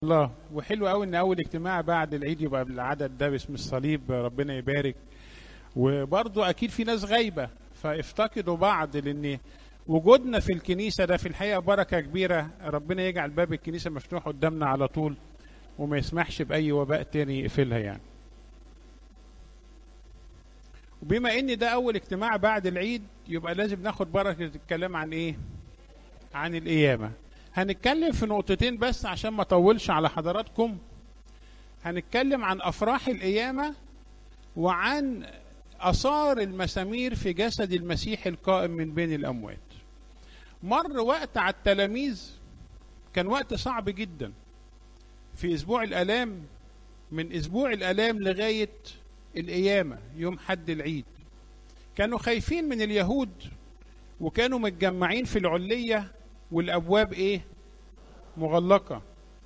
الله وحلو قوي ان اول اجتماع بعد العيد يبقى بالعدد ده باسم الصليب ربنا يبارك وبرضه اكيد في ناس غايبه فافتقدوا بعض لان وجودنا في الكنيسه ده في الحقيقه بركه كبيره ربنا يجعل باب الكنيسه مفتوح قدامنا على طول وما يسمحش باي وباء تاني يقفلها يعني وبما ان ده اول اجتماع بعد العيد يبقى لازم ناخد بركه الكلام عن ايه عن القيامه هنتكلم في نقطتين بس عشان ما اطولش على حضراتكم هنتكلم عن افراح القيامه وعن اثار المسامير في جسد المسيح القائم من بين الاموات مر وقت على التلاميذ كان وقت صعب جدا في اسبوع الالام من اسبوع الالام لغايه القيامه يوم حد العيد كانوا خايفين من اليهود وكانوا متجمعين في العليه والابواب ايه مغلقه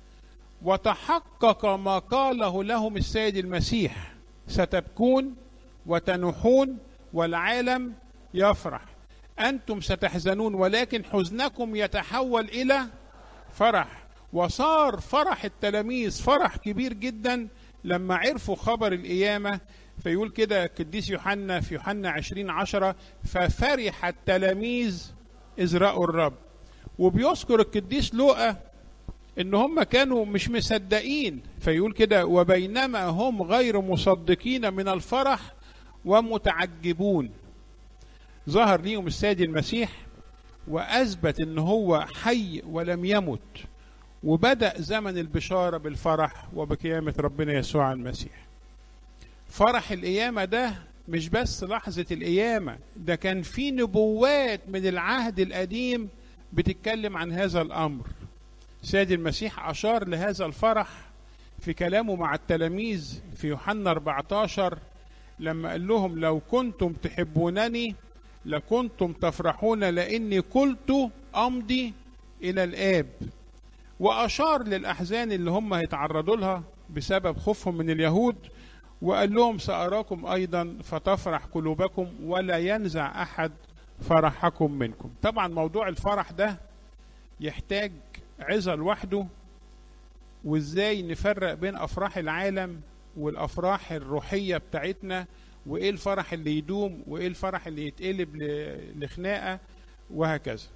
وتحقق ما قاله لهم السيد المسيح ستبكون وتنوحون والعالم يفرح انتم ستحزنون ولكن حزنكم يتحول الى فرح وصار فرح التلاميذ فرح كبير جدا لما عرفوا خبر القيامة فيقول كده القديس يوحنا في يوحنا عشرين عشرة ففرح التلاميذ إذ رأوا الرب وبيذكر القديس لوقا ان هم كانوا مش مصدقين فيقول كده وبينما هم غير مصدقين من الفرح ومتعجبون ظهر ليهم السيد المسيح واثبت ان هو حي ولم يمت وبدا زمن البشاره بالفرح وبقيامه ربنا يسوع المسيح فرح القيامه ده مش بس لحظه القيامه ده كان في نبوات من العهد القديم بتتكلم عن هذا الامر سيد المسيح اشار لهذا الفرح في كلامه مع التلاميذ في يوحنا 14 لما قال لهم لو كنتم تحبونني لكنتم تفرحون لاني قلت امضي الى الاب واشار للاحزان اللي هم هيتعرضوا لها بسبب خوفهم من اليهود وقال لهم ساراكم ايضا فتفرح قلوبكم ولا ينزع احد فرحكم منكم طبعا موضوع الفرح ده يحتاج عظة لوحده وازاي نفرق بين افراح العالم والافراح الروحية بتاعتنا وايه الفرح اللي يدوم وايه الفرح اللي يتقلب لخناقة وهكذا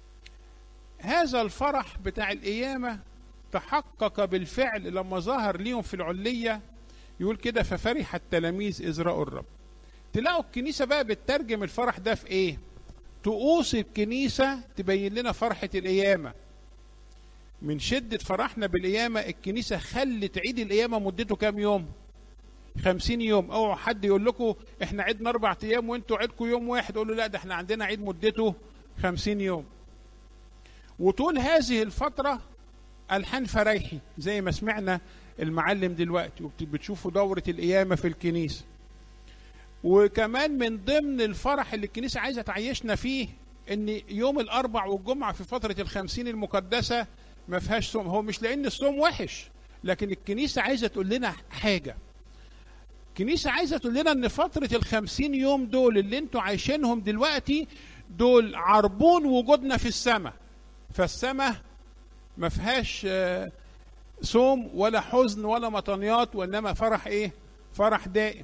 هذا الفرح بتاع القيامة تحقق بالفعل لما ظهر ليهم في العلية يقول كده ففرح التلاميذ إذ رأوا الرب تلاقوا الكنيسة بقى بتترجم الفرح ده في ايه طقوس الكنيسة تبين لنا فرحة القيامة من شدة فرحنا بالقيامة الكنيسة خلت عيد القيامة مدته كام يوم خمسين يوم اوعوا حد يقول لكم احنا عيدنا اربع ايام وانتوا عيدكم يوم واحد قولوا لا ده احنا عندنا عيد مدته خمسين يوم وطول هذه الفترة ألحان فريحي زي ما سمعنا المعلم دلوقتي وبتشوفوا دورة القيامة في الكنيسة وكمان من ضمن الفرح اللي الكنيسة عايزة تعيشنا فيه ان يوم الاربع والجمعة في فترة الخمسين المقدسة ما فيهاش صوم هو مش لان الصوم وحش لكن الكنيسة عايزة تقول لنا حاجة الكنيسة عايزة تقول لنا ان فترة الخمسين يوم دول اللي انتوا عايشينهم دلوقتي دول عربون وجودنا في السماء فالسماء ما فيهاش صوم ولا حزن ولا مطنيات وانما فرح ايه فرح دائم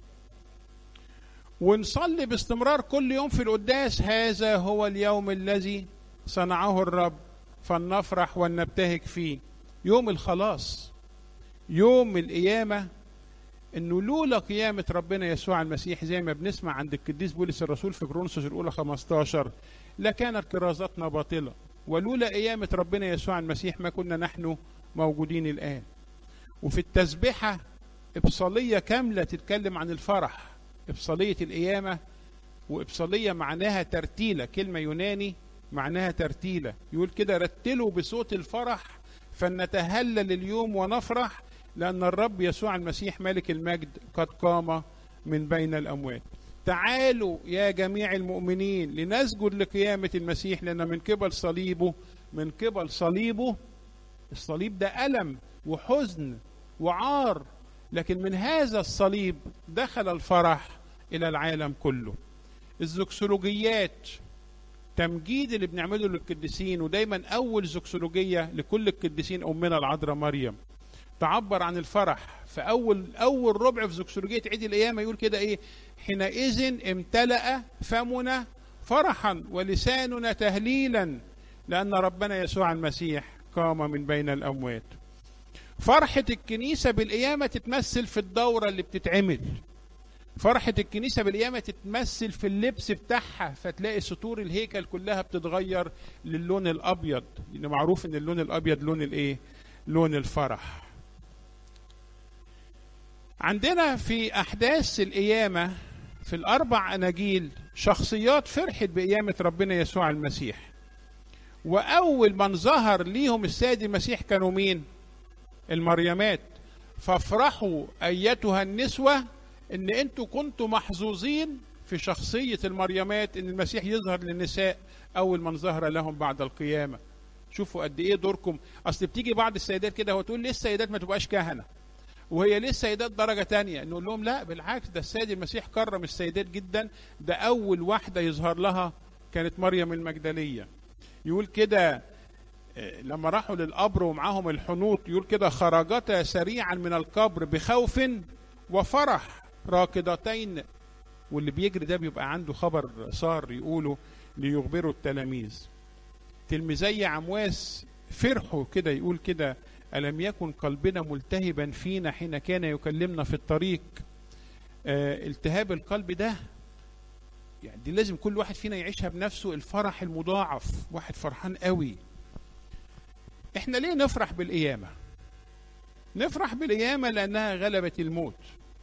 ونصلي باستمرار كل يوم في القداس هذا هو اليوم الذي صنعه الرب فلنفرح ولنبتهج فيه يوم الخلاص يوم القيامة انه لولا قيامة ربنا يسوع المسيح زي ما بنسمع عند القديس بولس الرسول في كرونسوس الاولى 15 لكانت كرازتنا باطلة ولولا قيامة ربنا يسوع المسيح ما كنا نحن موجودين الآن وفي التسبحة إبصالية كاملة تتكلم عن الفرح إبصالية القيامة وإبصالية معناها ترتيلة كلمة يوناني معناها ترتيلة يقول كده رتلوا بصوت الفرح فلنتهلل اليوم ونفرح لأن الرب يسوع المسيح ملك المجد قد قام من بين الأموات تعالوا يا جميع المؤمنين لنسجد لقيامة المسيح لأن من قبل صليبه من قبل صليبه الصليب ده ألم وحزن وعار لكن من هذا الصليب دخل الفرح إلى العالم كله الزكسولوجيات تمجيد اللي بنعمله للقديسين ودايما اول زوكسولوجيه لكل القديسين امنا العذراء مريم تعبر عن الفرح في اول اول ربع في زوكسولوجيه عيد القيامه يقول كده ايه حينئذ امتلأ فمنا فرحا ولساننا تهليلا لان ربنا يسوع المسيح قام من بين الاموات فرحه الكنيسه بالقيامه تتمثل في الدوره اللي بتتعمل فرحة الكنيسة بالقيامة تتمثل في اللبس بتاعها فتلاقي سطور الهيكل كلها بتتغير للون الأبيض لأن معروف إن اللون الأبيض لون الإيه؟ لون الفرح. عندنا في أحداث القيامة في الأربع أناجيل شخصيات فرحت بقيامة ربنا يسوع المسيح. وأول من ظهر ليهم السيد المسيح كانوا مين؟ المريمات. فافرحوا أيتها النسوة ان انتوا كنتوا محظوظين في شخصية المريمات ان المسيح يظهر للنساء اول من ظهر لهم بعد القيامة شوفوا قد ايه دوركم اصل بتيجي بعض السيدات كده وتقول ليه السيدات ما تبقاش كهنة وهي ليه السيدات درجة تانية نقول لهم لا بالعكس ده السيد المسيح كرم السيدات جدا ده اول واحدة يظهر لها كانت مريم المجدلية يقول كده لما راحوا للقبر ومعاهم الحنوط يقول كده خرجتا سريعا من القبر بخوف وفرح راكضتين واللي بيجري ده بيبقى عنده خبر صار يقوله ليخبروا التلاميذ تلميذي عمواس فرحوا كده يقول كده ألم يكن قلبنا ملتهبا فينا حين كان يكلمنا في الطريق آه التهاب القلب ده يعني دي لازم كل واحد فينا يعيشها بنفسه الفرح المضاعف واحد فرحان قوي احنا ليه نفرح بالقيامة نفرح بالقيامة لأنها غلبت الموت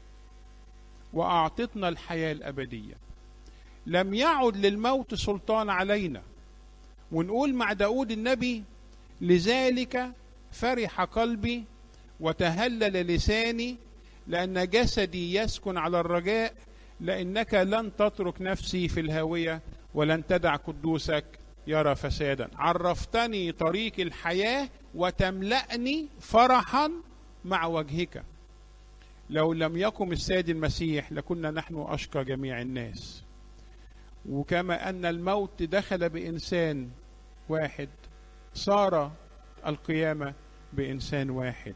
واعطتنا الحياه الابديه لم يعد للموت سلطان علينا ونقول مع داود النبي لذلك فرح قلبي وتهلل لساني لان جسدي يسكن على الرجاء لانك لن تترك نفسي في الهاويه ولن تدع قدوسك يرى فسادا عرفتني طريق الحياه وتملأني فرحا مع وجهك لو لم يقم السيد المسيح لكنا نحن أشقى جميع الناس وكما أن الموت دخل بإنسان واحد صار القيامة بإنسان واحد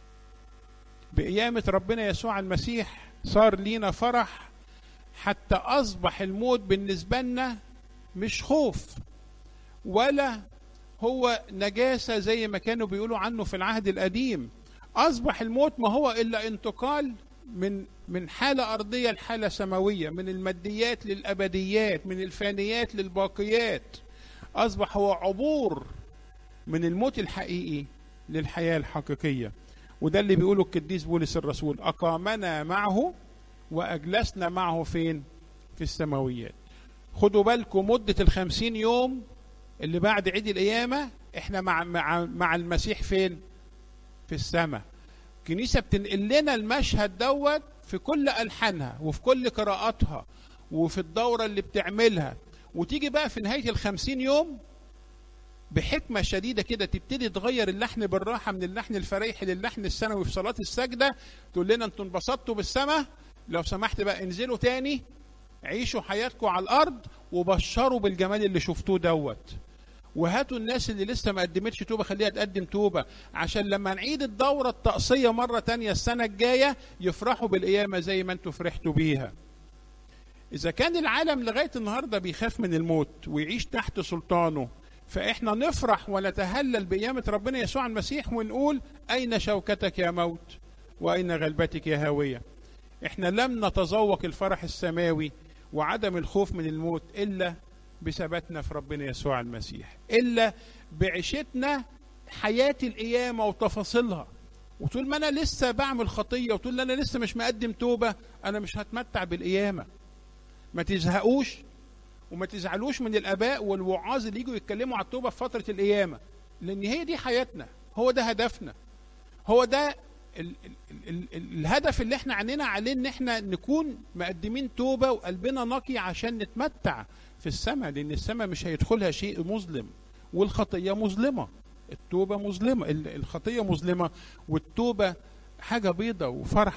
بقيامة ربنا يسوع المسيح صار لينا فرح حتى أصبح الموت بالنسبة لنا مش خوف ولا هو نجاسة زي ما كانوا بيقولوا عنه في العهد القديم اصبح الموت ما هو الا انتقال من من حاله ارضيه لحاله سماويه من الماديات للابديات من الفانيات للباقيات اصبح هو عبور من الموت الحقيقي للحياه الحقيقيه وده اللي بيقوله القديس بولس الرسول اقامنا معه واجلسنا معه فين في السماويات خدوا بالكم مده الخمسين يوم اللي بعد عيد القيامه احنا مع مع مع المسيح فين في السماء الكنيسه بتنقل لنا المشهد دوت في كل الحانها وفي كل قراءاتها وفي الدوره اللي بتعملها وتيجي بقى في نهايه الخمسين يوم بحكمة شديدة كده تبتدي تغير اللحن بالراحة من اللحن الفريحي للحن السنوي في صلاة السجدة تقول لنا انتوا انبسطتوا بالسماء لو سمحت بقى انزلوا تاني عيشوا حياتكم على الأرض وبشروا بالجمال اللي شفتوه دوت وهاتوا الناس اللي لسه ما قدمتش توبه خليها تقدم توبه عشان لما نعيد الدوره الطقسيه مره تانية السنه الجايه يفرحوا بالقيامه زي ما انتوا فرحتوا بيها. اذا كان العالم لغايه النهارده بيخاف من الموت ويعيش تحت سلطانه فاحنا نفرح ونتهلل بقيامه ربنا يسوع المسيح ونقول اين شوكتك يا موت واين غلبتك يا هاويه. احنا لم نتذوق الفرح السماوي وعدم الخوف من الموت الا بثباتنا في ربنا يسوع المسيح الا بعيشتنا حياه القيامه وتفاصيلها وطول ما انا لسه بعمل خطيه وطول ما انا لسه مش مقدم توبه انا مش هتمتع بالقيامه ما تزهقوش وما تزعلوش من الاباء والوعاظ اللي يجوا يتكلموا على التوبه في فتره القيامه لان هي دي حياتنا هو ده هدفنا هو ده ال ال ال ال الهدف اللي احنا عنينا عليه ان احنا نكون مقدمين توبه وقلبنا نقي عشان نتمتع في السماء لان السماء مش هيدخلها شيء مظلم والخطيه مظلمه التوبه مظلمه الخطيه مظلمه والتوبه حاجه بيضة وفرح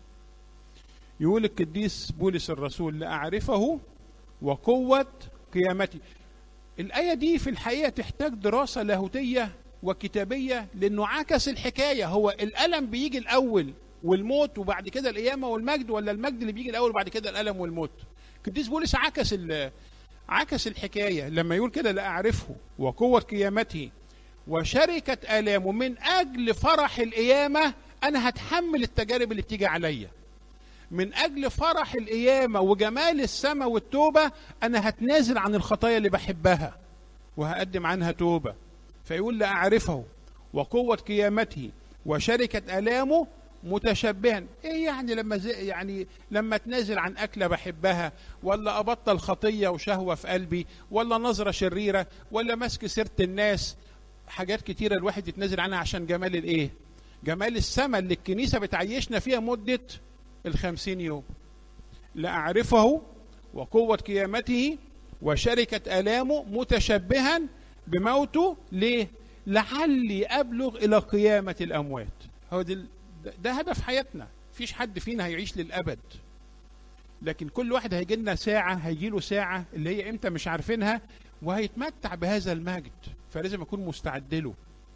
يقول القديس بولس الرسول لاعرفه وقوه قيامتي الآية دي في الحقيقة تحتاج دراسة لاهوتية وكتابية لأنه عكس الحكاية هو الألم بيجي الأول والموت وبعد كده القيامة والمجد ولا المجد اللي بيجي الأول وبعد كده الألم والموت قديس بولس عكس عكس الحكاية لما يقول كده لا أعرفه وقوة قيامته وشركة آلامه من أجل فرح القيامة أنا هتحمل التجارب اللي بتيجي عليا من أجل فرح القيامة وجمال السماء والتوبة أنا هتنازل عن الخطايا اللي بحبها وهقدم عنها توبة فيقول لأعرفه وقوة قيامته وشركة آلامه متشبها ايه يعني لما زي يعني لما اتنازل عن اكله بحبها ولا ابطل خطيه وشهوه في قلبي ولا نظره شريره ولا مسك سيره الناس حاجات كتيره الواحد يتنازل عنها عشان جمال الايه جمال السماء اللي الكنيسه بتعيشنا فيها مده الخمسين يوم لأعرفه وقوة قيامته وشركة آلامه متشبها بموته ليه؟ لعلي أبلغ إلى قيامة الأموات هو ده, ده هدف حياتنا فيش حد فينا هيعيش للأبد لكن كل واحد هيجي لنا ساعة هيجي له ساعة اللي هي إمتى مش عارفينها وهيتمتع بهذا المجد فلازم أكون مستعد له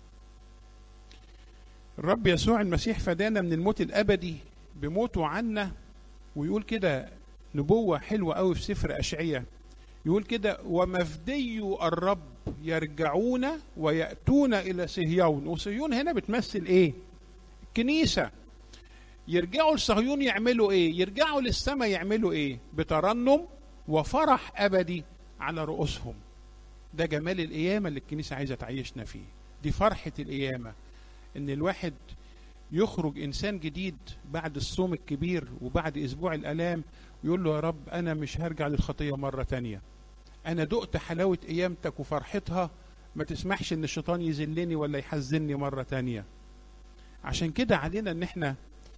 الرب يسوع المسيح فدانا من الموت الأبدي بموته عنا ويقول كده نبوة حلوة قوي في سفر أشعية يقول كده ومفدي الرب يرجعون ويأتون إلى صهيون وصهيون هنا بتمثل إيه كنيسة يرجعوا لصهيون يعملوا إيه يرجعوا للسماء يعملوا إيه بترنم وفرح أبدي على رؤوسهم ده جمال القيامة اللي الكنيسة عايزة تعيشنا فيه دي فرحة القيامة إن الواحد يخرج انسان جديد بعد الصوم الكبير وبعد اسبوع الالام ويقول له يا رب انا مش هرجع للخطيه مره تانية انا دقت حلاوه قيامتك وفرحتها ما تسمحش ان الشيطان يذلني ولا يحزنني مره تانية عشان كده علينا ان احنا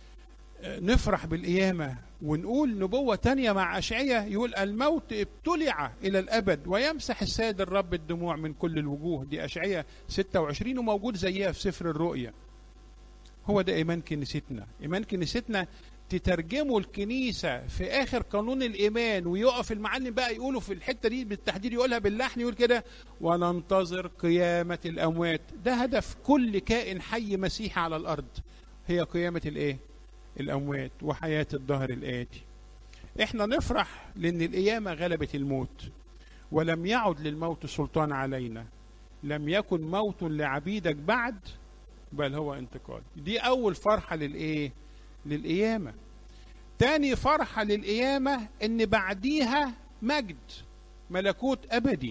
نفرح بالقيامة ونقول نبوة تانية مع أشعية يقول الموت ابتلع إلى الأبد ويمسح السيد الرب الدموع من كل الوجوه دي أشعية 26 وموجود زيها في سفر الرؤيا هو ده ايمان كنيستنا ايمان كنيستنا تترجمه الكنيسة في آخر قانون الإيمان ويقف المعلم بقى يقولوا في الحتة دي بالتحديد يقولها باللحن يقول كده وننتظر قيامة الأموات ده هدف كل كائن حي مسيحي على الأرض هي قيامة الإيه؟ الأموات وحياة الظهر الآتي إحنا نفرح لأن القيامة غلبت الموت ولم يعد للموت سلطان علينا لم يكن موت لعبيدك بعد بل هو انتقال دي اول فرحه للايه للقيامه تاني فرحه للقيامه ان بعديها مجد ملكوت ابدي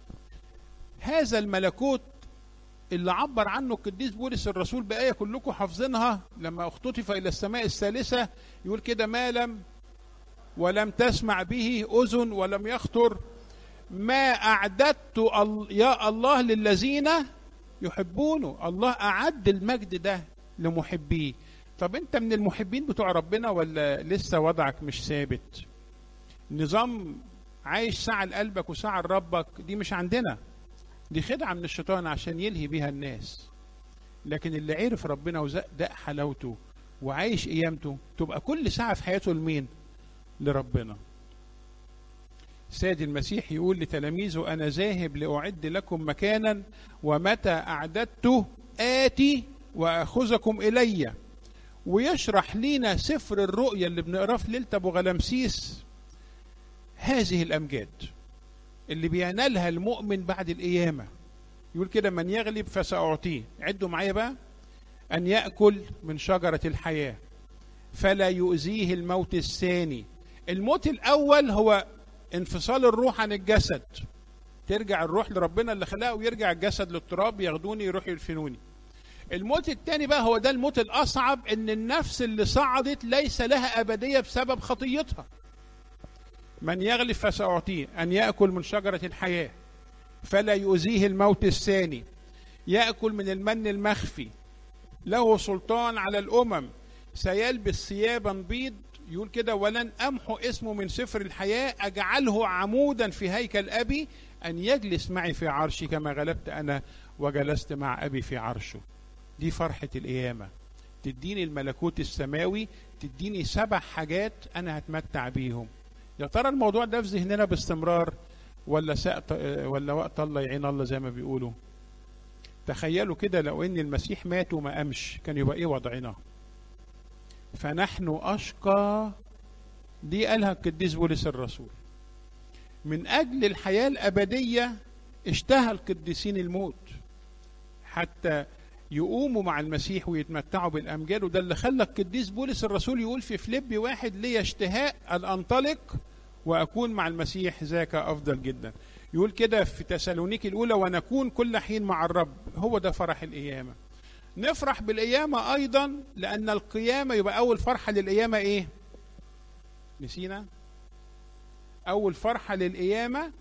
هذا الملكوت اللي عبر عنه القديس بولس الرسول بآية كلكم حافظينها لما اختطف إلى السماء الثالثة يقول كده ما لم ولم تسمع به أذن ولم يخطر ما أعددت يا الله للذين يحبونه الله أعد المجد ده لمحبيه طب أنت من المحبين بتوع ربنا ولا لسه وضعك مش ثابت نظام عايش ساعة لقلبك وساعة لربك دي مش عندنا دي خدعة من الشيطان عشان يلهي بيها الناس لكن اللي عرف ربنا وزق حلاوته وعايش قيامته تبقى كل ساعة في حياته لمين لربنا سيد المسيح يقول لتلاميذه أنا ذاهب لأعد لكم مكانا ومتى أعددت آتي وأخذكم إلي ويشرح لينا سفر الرؤيا اللي بنقراه في ليلة أبو غلمسيس هذه الأمجاد اللي بينالها المؤمن بعد القيامة يقول كده من يغلب فسأعطيه عدوا معايا بقى أن يأكل من شجرة الحياة فلا يؤذيه الموت الثاني الموت الأول هو انفصال الروح عن الجسد ترجع الروح لربنا اللي خلقه ويرجع الجسد للتراب ياخدوني يروحوا يدفنوني الموت الثاني بقى هو ده الموت الأصعب إن النفس اللي صعدت ليس لها أبدية بسبب خطيتها من يغلب فسأعطيه أن يأكل من شجرة الحياة فلا يؤذيه الموت الثاني يأكل من المن المخفي له سلطان على الأمم سيلبس ثيابا بيض يقول كده ولن أمحو اسمه من سفر الحياة أجعله عمودا في هيكل أبي أن يجلس معي في عرشي كما غلبت أنا وجلست مع أبي في عرشه دي فرحة القيامة تديني الملكوت السماوي تديني سبع حاجات أنا هتمتع بيهم يا ترى الموضوع ده في ذهننا باستمرار ولا سقط ولا وقت الله يعين الله زي ما بيقولوا تخيلوا كده لو ان المسيح مات وما قامش كان يبقى ايه وضعنا فنحن اشقى دي قالها القديس بولس الرسول من اجل الحياه الابديه اشتهى القديسين الموت حتى يقوموا مع المسيح ويتمتعوا بالامجاد وده اللي خلى القديس بولس الرسول يقول في فليبي واحد لي اشتهاء ان انطلق واكون مع المسيح ذاك افضل جدا يقول كده في تسالونيك الاولى ونكون كل حين مع الرب هو ده فرح القيامه نفرح بالقيامه ايضا لان القيامه يبقى اول فرحه للقيامه ايه نسينا اول فرحه للقيامه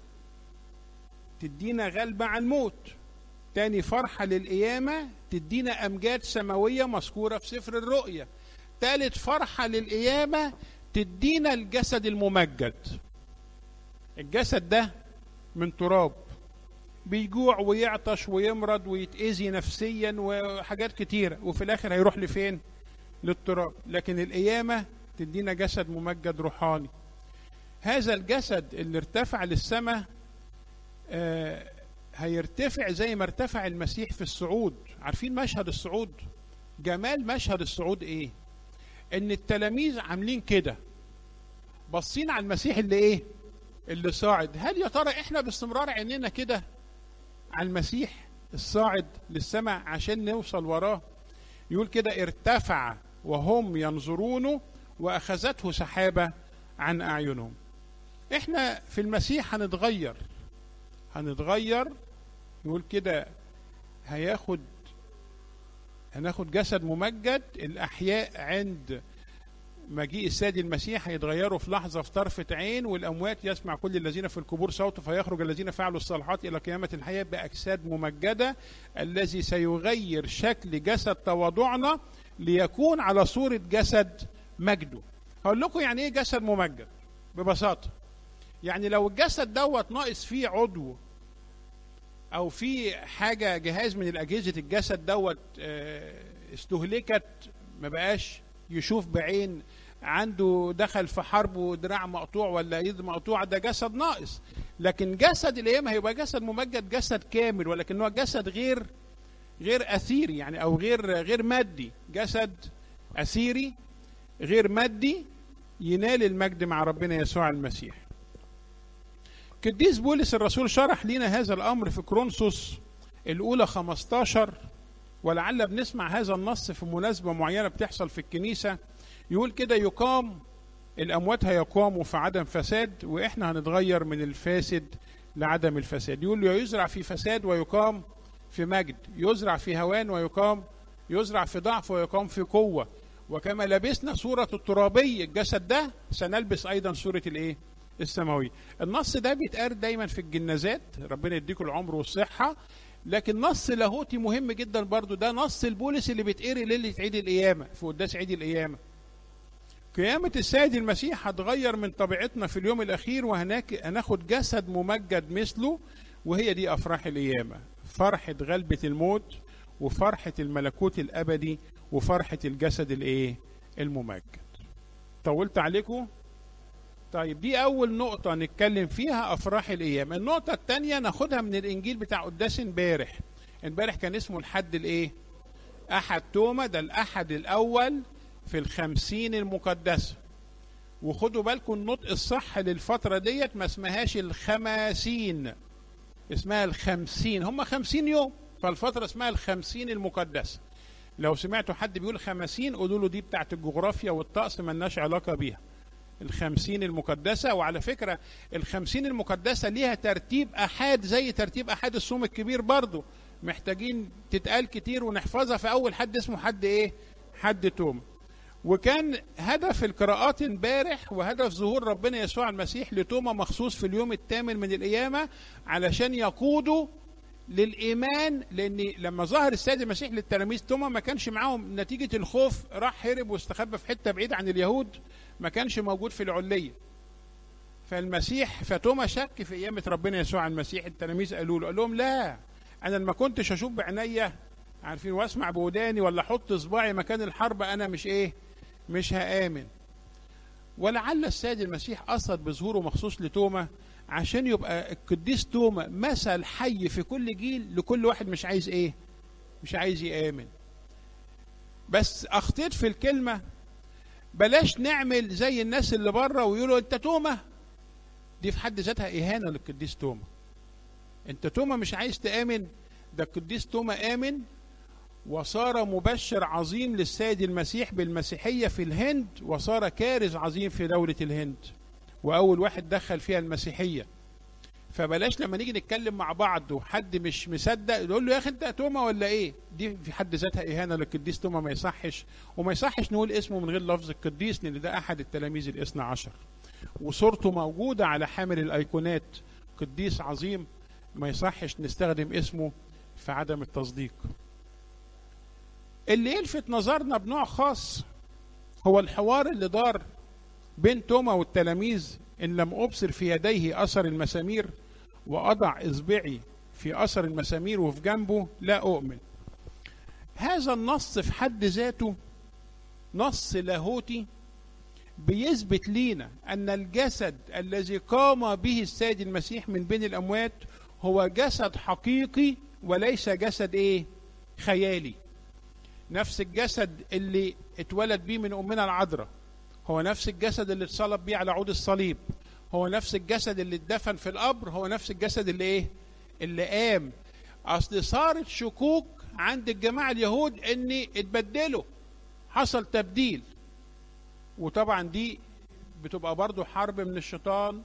تدينا غلبه على الموت تاني فرحة للقيامة تدينا أمجاد سماوية مذكورة في سفر الرؤيا تالت فرحة للقيامة تدينا الجسد الممجد الجسد ده من تراب بيجوع ويعطش ويمرض ويتأذي نفسيا وحاجات كتيرة وفي الآخر هيروح لفين للتراب لكن القيامة تدينا جسد ممجد روحاني هذا الجسد اللي ارتفع للسماء آه هيرتفع زي ما ارتفع المسيح في الصعود عارفين مشهد الصعود جمال مشهد الصعود ايه ان التلاميذ عاملين كده باصين على المسيح اللي ايه اللي صاعد هل يا ترى احنا باستمرار عينينا كده على المسيح الصاعد للسماء عشان نوصل وراه يقول كده ارتفع وهم ينظرونه واخذته سحابه عن اعينهم احنا في المسيح هنتغير هنتغير يقول كده هياخد هناخد جسد ممجد الاحياء عند مجيء السيد المسيح هيتغيروا في لحظه في طرفه عين والاموات يسمع كل الذين في القبور صوته فيخرج الذين فعلوا الصالحات الى قيامه الحياه باجساد ممجده الذي سيغير شكل جسد تواضعنا ليكون على صوره جسد مجده. هقول لكم يعني ايه جسد ممجد ببساطه. يعني لو الجسد دوت ناقص فيه عضو او في حاجه جهاز من الاجهزه الجسد دوت استهلكت ما بقاش يشوف بعين عنده دخل في حرب ودراع مقطوع ولا يد مقطوع ده جسد ناقص لكن جسد الايام هيبقى جسد ممجد جسد كامل ولكن هو جسد غير غير اثيري يعني او غير غير مادي جسد اثيري غير مادي ينال المجد مع ربنا يسوع المسيح قديس بولس الرسول شرح لنا هذا الامر في كرونسوس الاولى 15 ولعل بنسمع هذا النص في مناسبه معينه بتحصل في الكنيسه يقول كده يقام الاموات هيقاموا في عدم فساد واحنا هنتغير من الفاسد لعدم الفساد يقول له يزرع في فساد ويقام في مجد يزرع في هوان ويقام يزرع في ضعف ويقام في قوه وكما لبسنا صوره الترابي الجسد ده سنلبس ايضا صوره الايه السماوي النص ده بيتقال دايما في الجنازات ربنا يديكم العمر والصحة لكن نص لاهوتي مهم جدا برضو ده نص البولس اللي بيتقري ليلة عيد القيامة في قداس عيد القيامة قيامة السيد المسيح هتغير من طبيعتنا في اليوم الأخير وهناك هناخد جسد ممجد مثله وهي دي أفراح القيامة فرحة غلبة الموت وفرحة الملكوت الأبدي وفرحة الجسد الإيه الممجد طولت عليكم طيب دي أول نقطة نتكلم فيها أفراح الأيام، النقطة الثانية ناخدها من الإنجيل بتاع قداس امبارح. امبارح كان اسمه الحد الإيه؟ أحد توما ده الأحد الأول في الخمسين المقدسة. وخدوا بالكم النطق الصح للفترة ديت ما اسمهاش الخماسين. اسمها الخمسين، هم خمسين يوم، فالفترة اسمها الخمسين المقدسة. لو سمعتوا حد بيقول خمسين قولوا له دي بتاعت الجغرافيا والطقس ملناش علاقة بيها. الخمسين المقدسة وعلى فكرة الخمسين المقدسة ليها ترتيب أحاد زي ترتيب أحاد الصوم الكبير برضو محتاجين تتقال كتير ونحفظها في أول حد اسمه حد إيه حد توم وكان هدف القراءات امبارح وهدف ظهور ربنا يسوع المسيح لتوما مخصوص في اليوم الثامن من القيامة علشان يقودوا للإيمان لأن لما ظهر السيد المسيح للتلاميذ توما ما كانش معاهم نتيجة الخوف راح هرب واستخبى في حتة بعيدة عن اليهود ما كانش موجود في العلية فالمسيح فتوما شك في قيامة ربنا يسوع المسيح التلاميذ قالوا له قال لهم لا أنا ما كنتش أشوف بعينيا عارفين واسمع بوداني ولا احط صباعي مكان الحرب انا مش ايه مش هامن ولعل السيد المسيح قصد بظهوره مخصوص لتوما عشان يبقى القديس توما مثل حي في كل جيل لكل واحد مش عايز ايه مش عايز يآمن بس اخطيت في الكلمة بلاش نعمل زي الناس اللي بره ويقولوا انت توما دي في حد ذاتها اهانة للقديس توما انت توما مش عايز تآمن ده القديس توما آمن وصار مبشر عظيم للسيد المسيح بالمسيحية في الهند وصار كارز عظيم في دولة الهند وأول واحد دخل فيها المسيحية فبلاش لما نيجي نتكلم مع بعض وحد مش مصدق يقول له يا اخي انت توما ولا ايه؟ دي في حد ذاتها اهانه للقديس توما ما يصحش وما يصحش نقول اسمه من غير لفظ القديس لان ده احد التلاميذ الاثنى عشر وصورته موجوده على حامل الايقونات قديس عظيم ما يصحش نستخدم اسمه في عدم التصديق. اللي يلفت نظرنا بنوع خاص هو الحوار اللي دار بين توما والتلاميذ إن لم أبصر في يديه أثر المسامير وأضع إصبعي في أثر المسامير وفي جنبه لا أؤمن هذا النص في حد ذاته نص لاهوتي بيثبت لينا أن الجسد الذي قام به السيد المسيح من بين الأموات هو جسد حقيقي وليس جسد إيه خيالي نفس الجسد اللي اتولد بيه من أمنا العذراء هو نفس الجسد اللي اتصلب بيه على عود الصليب هو نفس الجسد اللي اتدفن في القبر هو نفس الجسد اللي ايه اللي قام اصل صارت شكوك عند الجماعه اليهود ان اتبدلوا حصل تبديل وطبعا دي بتبقى برضو حرب من الشيطان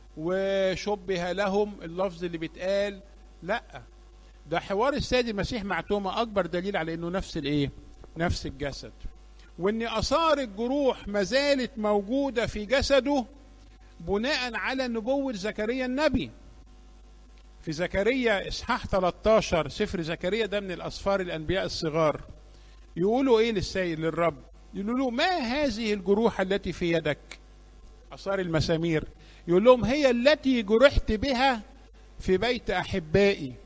وشبه لهم اللفظ اللي بيتقال لا ده حوار السيد المسيح مع توما اكبر دليل على انه نفس الايه نفس الجسد وان اثار الجروح ما زالت موجوده في جسده بناء على نبوه زكريا النبي في زكريا اصحاح 13 سفر زكريا ده من الاسفار الانبياء الصغار يقولوا ايه للسيد للرب يقولوا له ما هذه الجروح التي في يدك اثار المسامير يقول لهم هي التي جرحت بها في بيت احبائي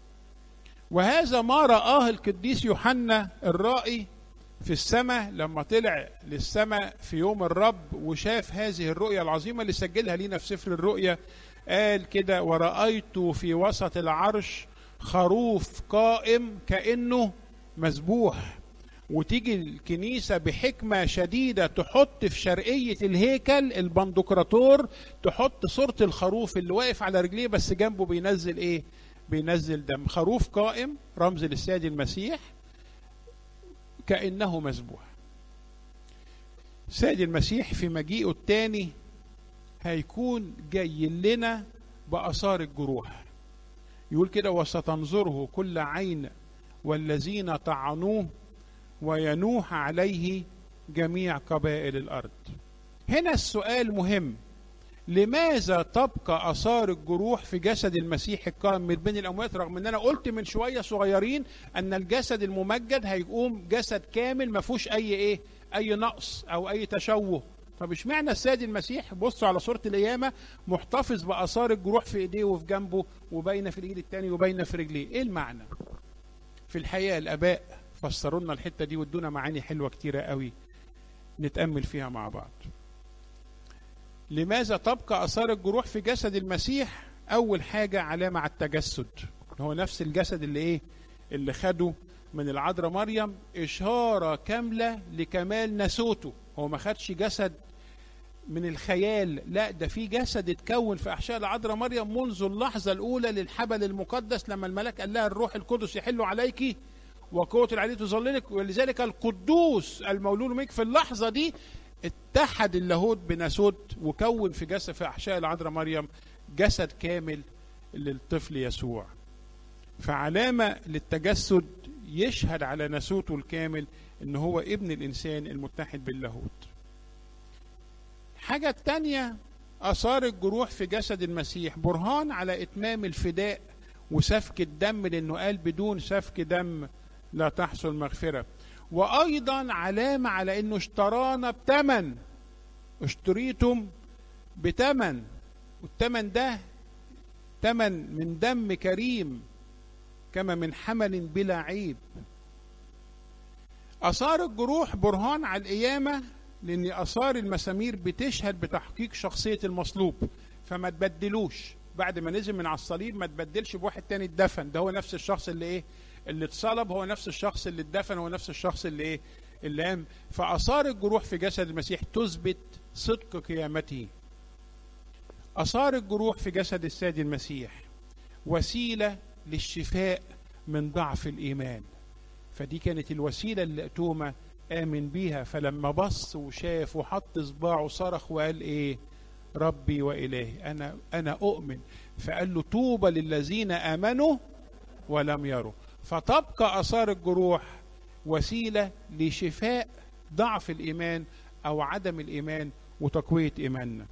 وهذا ما رآه القديس يوحنا الرائي في السماء لما طلع للسماء في يوم الرب وشاف هذه الرؤية العظيمة اللي سجلها لينا في سفر الرؤيا قال كده ورأيت في وسط العرش خروف قائم كأنه مذبوح وتيجي الكنيسة بحكمة شديدة تحط في شرقية الهيكل البندقراطور تحط صورة الخروف اللي واقف على رجليه بس جنبه بينزل ايه بينزل دم خروف قائم رمز للسيد المسيح كأنه مذبوح سيد المسيح في مجيئه الثاني هيكون جاي لنا بآثار الجروح يقول كده وستنظره كل عين والذين طعنوه وينوح عليه جميع قبائل الأرض هنا السؤال مهم لماذا تبقى اثار الجروح في جسد المسيح القائم من بين الاموات رغم ان انا قلت من شويه صغيرين ان الجسد الممجد هيقوم جسد كامل ما فيهوش اي ايه اي نقص او اي تشوه طب اشمعنى السيد المسيح بصوا على صوره القيامه محتفظ باثار الجروح في ايديه وفي جنبه وباينه في الايد الثاني وباينه في رجليه ايه المعنى في الحقيقه الاباء فسروا لنا الحته دي وادونا معاني حلوه كتيره قوي نتامل فيها مع بعض لماذا تبقى اثار الجروح في جسد المسيح اول حاجه علامه على التجسد هو نفس الجسد اللي ايه اللي خده من العذراء مريم اشاره كامله لكمال ناسوته هو ما خدش جسد من الخيال لا ده في جسد اتكون في احشاء العذراء مريم منذ اللحظه الاولى للحبل المقدس لما الملاك قال لها الروح القدس يحل عليك وقوة العلي تظللك ولذلك القدوس المولود منك في اللحظة دي اتحد اللاهوت بناسوت وكون في جسد في احشاء العذراء مريم جسد كامل للطفل يسوع فعلامه للتجسد يشهد على ناسوته الكامل ان هو ابن الانسان المتحد باللاهوت حاجه تانية اثار الجروح في جسد المسيح برهان على اتمام الفداء وسفك الدم لانه قال بدون سفك دم لا تحصل مغفره وايضا علامه على انه اشترانا بثمن اشتريتم بثمن والثمن ده ثمن من دم كريم كما من حمل بلا عيب اثار الجروح برهان على القيامه لان اثار المسامير بتشهد بتحقيق شخصيه المصلوب فما تبدلوش بعد ما نزل من على الصليب ما تبدلش بواحد تاني اتدفن ده هو نفس الشخص اللي ايه اللي اتصلب هو نفس الشخص اللي اتدفن هو نفس الشخص اللي ايه اللي قام فاثار الجروح في جسد المسيح تثبت صدق قيامته اثار الجروح في جسد السيد المسيح وسيله للشفاء من ضعف الايمان فدي كانت الوسيله اللي توما امن بيها فلما بص وشاف وحط صباعه صرخ وقال ايه ربي والهي انا انا اؤمن فقال له طوبى للذين امنوا ولم يروا فتبقى اثار الجروح وسيله لشفاء ضعف الايمان او عدم الايمان وتقويه ايماننا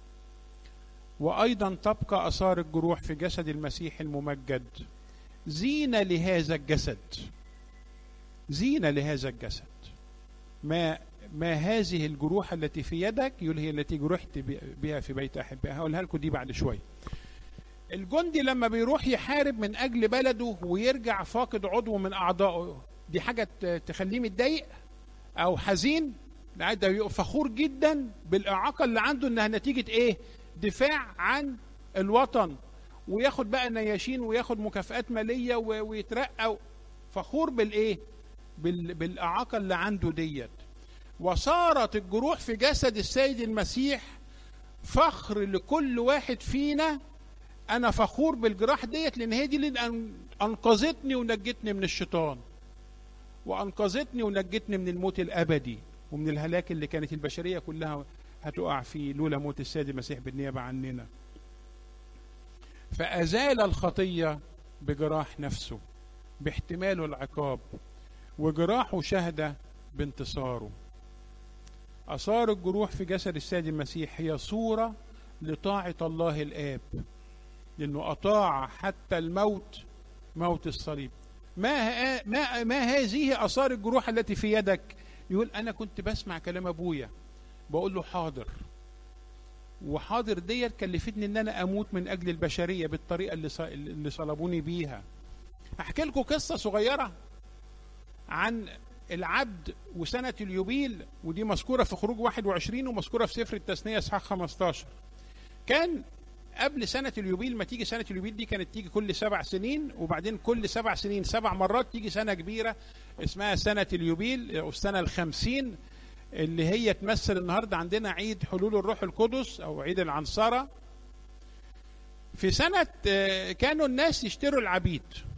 وايضا تبقى اثار الجروح في جسد المسيح الممجد زينه لهذا الجسد زينه لهذا الجسد ما ما هذه الجروح التي في يدك يقول هي التي جرحت بها في بيت احبائي هقولها لكم دي بعد شويه الجندي لما بيروح يحارب من اجل بلده ويرجع فاقد عضو من اعضائه دي حاجه تخليه متضايق او حزين لا ده يبقى فخور جدا بالاعاقه اللي عنده انها نتيجه ايه دفاع عن الوطن وياخد بقى نياشين وياخد مكافآت ماليه ويترقى فخور بالايه بال... بالاعاقه اللي عنده ديت وصارت الجروح في جسد السيد المسيح فخر لكل واحد فينا انا فخور بالجراح ديت لان هي دي اللي انقذتني ونجتني من الشيطان وانقذتني ونجتني من الموت الابدي ومن الهلاك اللي كانت البشريه كلها هتقع فيه لولا موت السيد المسيح بالنيابه عننا فازال الخطيه بجراح نفسه باحتماله العقاب وجراحه شهد بانتصاره اثار الجروح في جسد السيد المسيح هي صوره لطاعه الله الاب لانه اطاع حتى الموت موت الصليب ما ما ما هذه اثار الجروح التي في يدك يقول انا كنت بسمع كلام ابويا بقول له حاضر وحاضر ديت كلفتني ان انا اموت من اجل البشريه بالطريقه اللي اللي صلبوني بيها احكي لكم قصه صغيره عن العبد وسنة اليوبيل ودي مذكورة في خروج 21 ومذكورة في سفر التثنية إصحاح 15 كان قبل سنة اليوبيل ما تيجي سنة اليوبيل دي كانت تيجي كل سبع سنين وبعدين كل سبع سنين سبع مرات تيجي سنة كبيرة اسمها سنة اليوبيل أو السنة الخمسين اللي هي تمثل النهاردة عندنا عيد حلول الروح القدس أو عيد العنصرة في سنة كانوا الناس يشتروا العبيد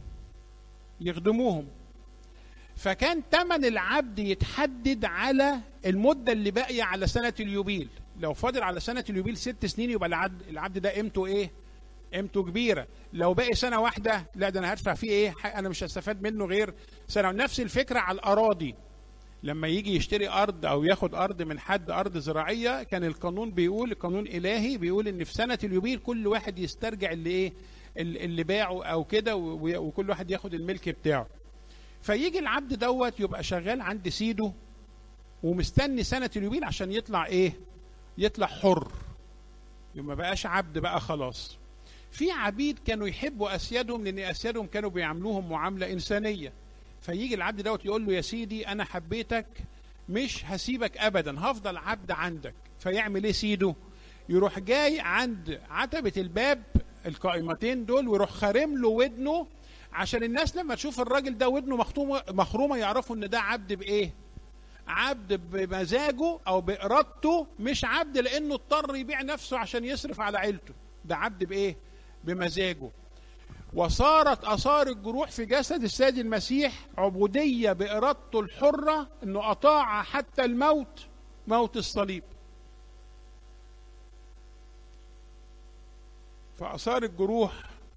يخدموهم فكان ثمن العبد يتحدد على المدة اللي باقية على سنة اليوبيل لو فاضل على سنة اليوبيل ست سنين يبقى العبد العبد ده قيمته ايه؟ قيمته كبيرة لو باقي سنة واحدة لا ده انا هدفع فيه ايه؟ انا مش هستفاد منه غير سنة نفس الفكرة على الأراضي لما يجي يشتري أرض أو ياخد أرض من حد أرض زراعية كان القانون بيقول قانون إلهي بيقول إن في سنة اليوبيل كل واحد يسترجع اللي إيه؟ اللي باعه أو كده وكل واحد ياخد الملك بتاعه. فيجي العبد دوت يبقى شغال عند سيده ومستني سنة اليوبيل عشان يطلع ايه يطلع حر ما بقاش عبد بقى خلاص في عبيد كانوا يحبوا اسيادهم لان اسيادهم كانوا بيعاملوهم معامله انسانيه فيجي العبد دوت يقول له يا سيدي انا حبيتك مش هسيبك ابدا هفضل عبد عندك فيعمل ايه سيده يروح جاي عند عتبه الباب القائمتين دول ويروح خارم له ودنه عشان الناس لما تشوف الراجل ده ودنه مخرومه مخرومه يعرفوا ان ده عبد بايه؟ عبد بمزاجه او بارادته مش عبد لانه اضطر يبيع نفسه عشان يصرف على عيلته ده عبد بايه؟ بمزاجه وصارت اثار الجروح في جسد السيد المسيح عبوديه بارادته الحره انه اطاع حتى الموت موت الصليب فاثار الجروح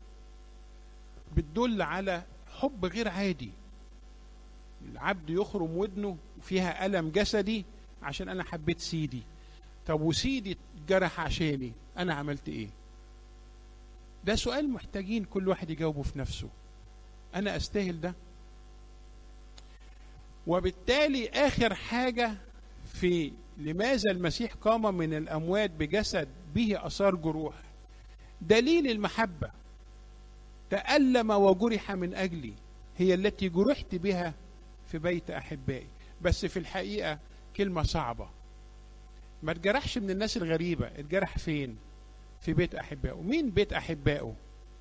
بتدل على حب غير عادي العبد يخرم ودنه فيها ألم جسدي عشان أنا حبيت سيدي طب وسيدي اتجرح عشاني أنا عملت إيه ده سؤال محتاجين كل واحد يجاوبه في نفسه أنا أستاهل ده وبالتالي آخر حاجة في لماذا المسيح قام من الأموات بجسد به أثار جروح دليل المحبة تألم وجرح من أجلي هي التي جرحت بها في بيت أحبائي بس في الحقيقة كلمة صعبة ما اتجرحش من الناس الغريبة اتجرح فين في بيت احبائه مين بيت احبائه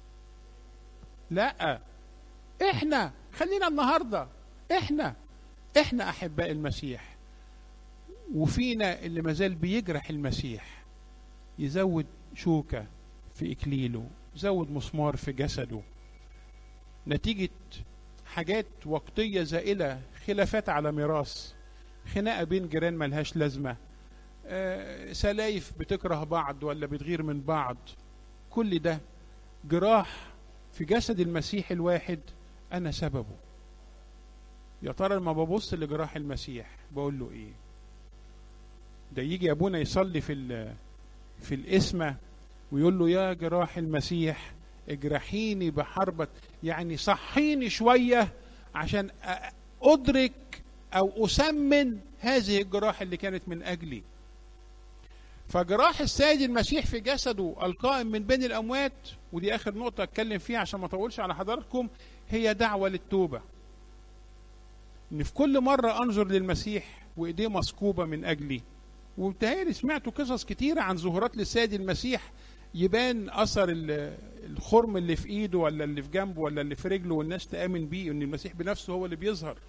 لا احنا خلينا النهارده احنا احنا احباء المسيح وفينا اللي مازال بيجرح المسيح يزود شوكة في إكليله يزود مسمار في جسده نتيجة حاجات وقتية زائلة خلافات على ميراث خناقة بين جيران ملهاش لازمة آه، سلايف بتكره بعض ولا بتغير من بعض كل ده جراح في جسد المسيح الواحد أنا سببه يا ترى لما ببص لجراح المسيح بقول له ايه ده يجي ابونا يصلي في ال- في الاسمة ويقول له يا جراح المسيح اجرحيني بحربة يعني صحيني شوية عشان أ- أدرك أو أسمن هذه الجراح اللي كانت من أجلي فجراح السيد المسيح في جسده القائم من بين الأموات ودي آخر نقطة أتكلم فيها عشان ما أطولش على حضراتكم هي دعوة للتوبة إن في كل مرة أنظر للمسيح وإيديه مثقوبة من أجلي وبتهيألي سمعتوا قصص كتيرة عن ظهورات للسيد المسيح يبان أثر ال- الخرم اللي في إيده ولا اللي في جنبه ولا اللي في رجله والناس تآمن بيه إن المسيح بنفسه هو اللي بيظهر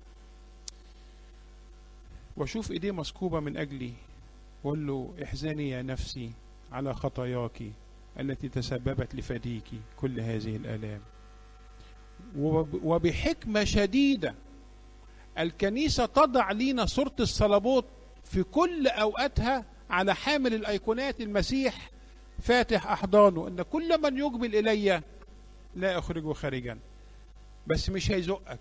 وأشوف إيديه مثقوبة من أجلي وأقول له احزني يا نفسي على خطاياك التي تسببت لفديك كل هذه الآلام وب- وبحكمة شديدة الكنيسة تضع لينا صورة الصلبوت في كل أوقاتها على حامل الأيقونات المسيح فاتح أحضانه إن كل من يقبل إلي لا أخرجه خارجا بس مش هيزقك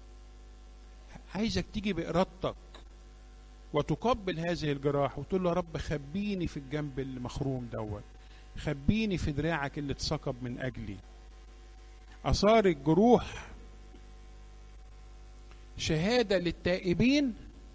عايزك تيجي بإرادتك وتقبل هذه الجراح وتقول له يا رب خبيني في الجنب المخروم دوت خبيني في دراعك اللي اتثقب من أجلي آثار الجروح شهادة للتائبين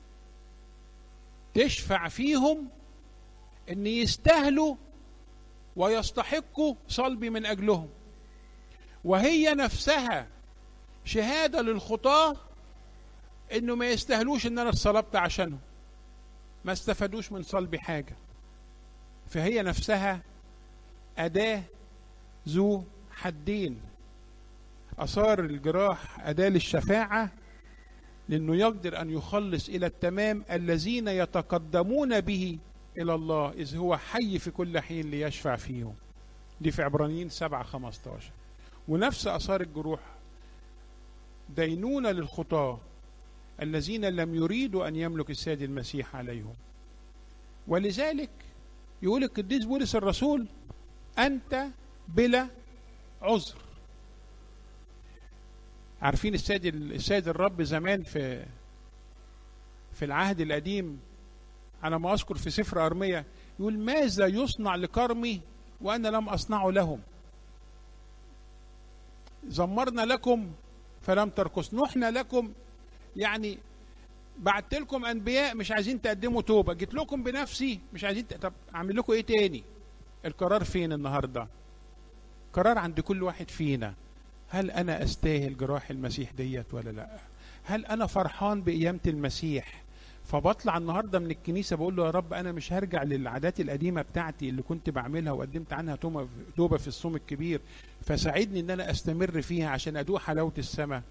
تشفع فيهم ان يستاهلوا ويستحقوا صلبي من اجلهم وهي نفسها شهاده للخطاه انه ما يستاهلوش ان انا اتصلبت عشانهم ما استفادوش من صلبي حاجه فهي نفسها اداه ذو حدين اثار الجراح اداه للشفاعه لأنه يقدر أن يخلص إلى التمام الذين يتقدمون به إلى الله إذ هو حي في كل حين ليشفع فيهم دي في عبرانيين 7 15 ونفس أثار الجروح دينونة للخطاة الذين لم يريدوا أن يملك السيد المسيح عليهم ولذلك يقول القديس بولس الرسول أنت بلا عذر عارفين السيد السيد الرب زمان في في العهد القديم على ما اذكر في سفر ارميا يقول ماذا يصنع لكرمي وانا لم اصنعه لهم زمرنا لكم فلم ترقص نحنا لكم يعني بعت لكم انبياء مش عايزين تقدموا توبه جيت لكم بنفسي مش عايزين ت... طب اعمل لكم ايه تاني القرار فين النهارده قرار عند كل واحد فينا هل انا استاهل جراح المسيح ديت ولا لا هل انا فرحان بقيامه المسيح فبطلع النهارده من الكنيسه بقول له يا رب انا مش هرجع للعادات القديمه بتاعتي اللي كنت بعملها وقدمت عنها توبه توبه في الصوم الكبير فساعدني ان انا استمر فيها عشان ادوق حلاوه السماء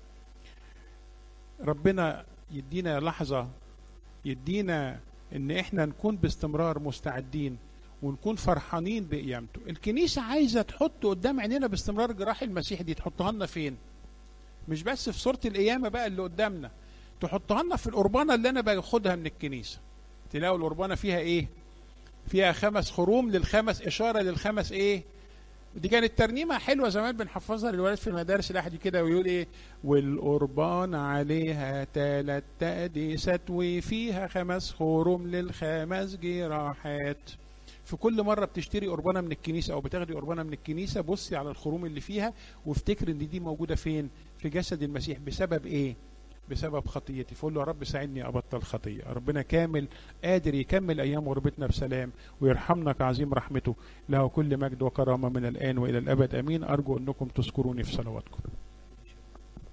ربنا يدينا لحظه يدينا ان احنا نكون باستمرار مستعدين ونكون فرحانين بقيامته الكنيسة عايزة تحط قدام عينينا باستمرار جراح المسيح دي تحطها لنا فين مش بس في صورة القيامة بقى اللي قدامنا تحطها لنا في القربانة اللي أنا باخدها من الكنيسة تلاقوا القربانة فيها إيه فيها خمس خروم للخمس إشارة للخمس إيه دي كانت ترنيمة حلوة زمان بنحفظها للولاد في المدارس الواحد كده ويقول إيه والقربان عليها تلات تقديسات وفيها خمس خروم للخمس جراحات في كل مره بتشتري قربانه من الكنيسه او بتاخدي قربانه من الكنيسه بصي على الخروم اللي فيها وافتكر ان دي موجوده فين في جسد المسيح بسبب ايه بسبب خطيتي فقول له يا رب ساعدني ابطل خطيه ربنا كامل قادر يكمل ايام غربتنا بسلام ويرحمنا كعظيم رحمته له كل مجد وكرامه من الان والى الابد امين ارجو انكم تذكروني في صلواتكم